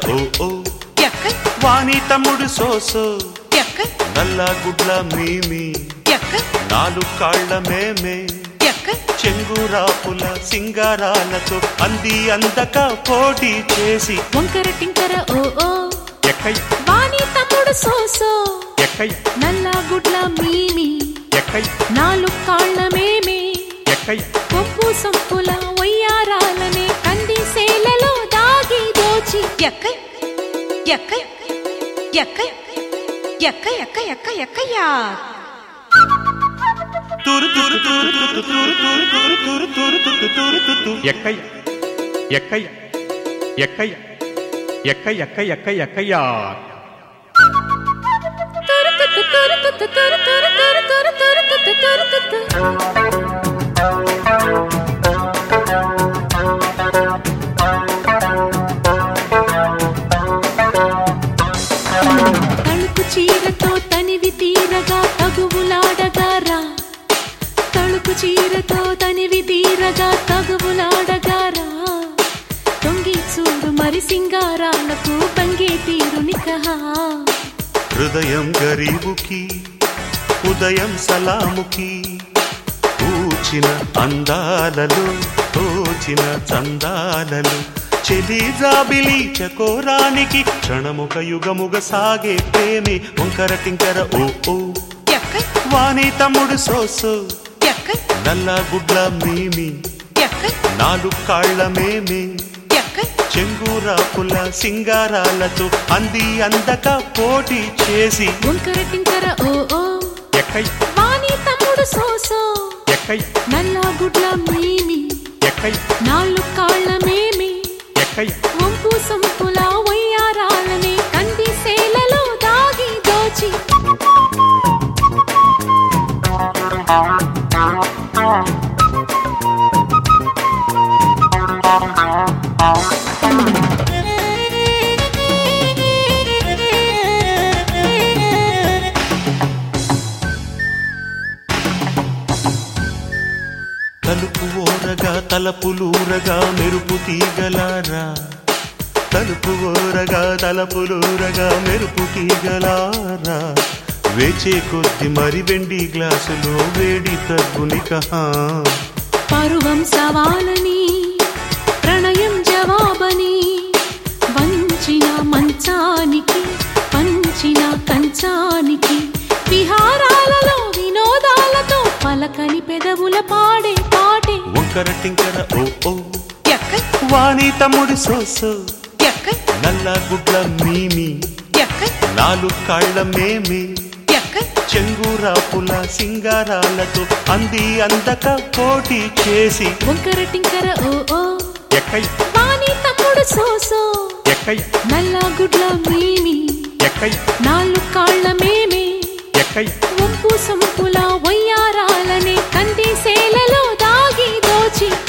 ఓ ఓ ఎక్కై వాణి తమ్ముడు సోసో ఎక్కై నల్ల గుడ్ల మీమి ఎక్కై నాలుగు కాళ్ళ మేమే ఎక్కై చెంగురాపుల సింగారాలతో అంది అందక పోటీ చేసి వంకర టింకర ఓ ఓ ఎక్కై వాణి తమ్ముడు సోసో ఎక్కై నల్ల గుడ్ల మీమి ఎక్కై నాలుగు కాళ్ళ మేమే ఎక్కై కొప్పు సంపుల ఒయ్యారాలనే కంది సేలలో దాగి దోచి ఎక్కై ఎక్కై ఎక్కై ఎక్క ఎక్క ఎక్క ఎక్కయ్యా తురు తురు తురు తురు తురు తురు తురు తురు తురు తురు తురు తురు ఎక్కై ఎక్కై ఎక్కై ఎక్కై ఎక్కై ఎక్కై ఎక్కయ్యా తురు తుత్తు తురు తుత్తు తురు తురు తురు తురు తురు తుత్తు తురు తుత్తు తలుపు చీరతో తనివి తీరగా తగువులాడగారా తలుపు చీరతో తనివి తీరగా తగువులాడగారా తొంగి చూడు మరి సింగారాలకు బంగే తీరు నికహా హృదయం గరీబుకి ఉదయం సలాముకి పూచిన అందాలలో తోచిన చందాలలో చెలి జాబిలి చకోరానికి క్షణముక యుగముగ సాగే ప్రేమే వంకర టింకర ఓ ఓ ఎక్కై వాణి తమ్ముడు సోసో ఎక్కై నల్ల గుడ్ల మీమి ఎక్కై నాలుగు కాళ్ళ మేమే ఎక్కై చెంగురాపుల సింగారాలతో అంది అందక పోటీ చేసి వంకర టింకర ఓ ఓ ఎక్కై వాణి తమ్ముడు సోసో ఎక్కై నల్ల గుడ్ల మీమి ఎక్కై నాలుగు కాళ్ళ మేమి ఎక్కై వంపు సంపుల ఒయ్యారాలనే కంది సేలలో దాగి దోచి తలుపు ఓరగా తలపులూరగా మెరుపు తీగలారా తలుపు ఓరగా తలపులూరగా మెరుపు తీగలారా వేచే కొద్ది మరి వెండి గ్లాసులో వేడి తగ్గుని కహా పరువం సవాలని ప్రణయం జవాబని వంచిన మంచానికి పంచిన కంచానికి విహారాలలో వినోదాలతో పలకని పెదవుల పాడే పాడే వంకర టింకర ఓ ఓ ఎక్కై వాణి తమ్ముడు సోసో ఎక్కై నల్ల గుడ్ల మీమి ఎక్కై నాలుగు కాళ్ళ మేమే ఎక్కై చెంగురాపుల సింగారాలతో అంది అందక పోటీ చేసి వంకర టింకర ఓ ఓ ఎక్కై వాణి తమ్ముడు సోసో ఎక్కై నల్ల గుడ్ల మీమి ఎక్కై నాలుగు కాళ్ళ మేమే ఎక్కై వంపు సంపుల వయ్యారాలనే కంది సేలలో దాగి దోచి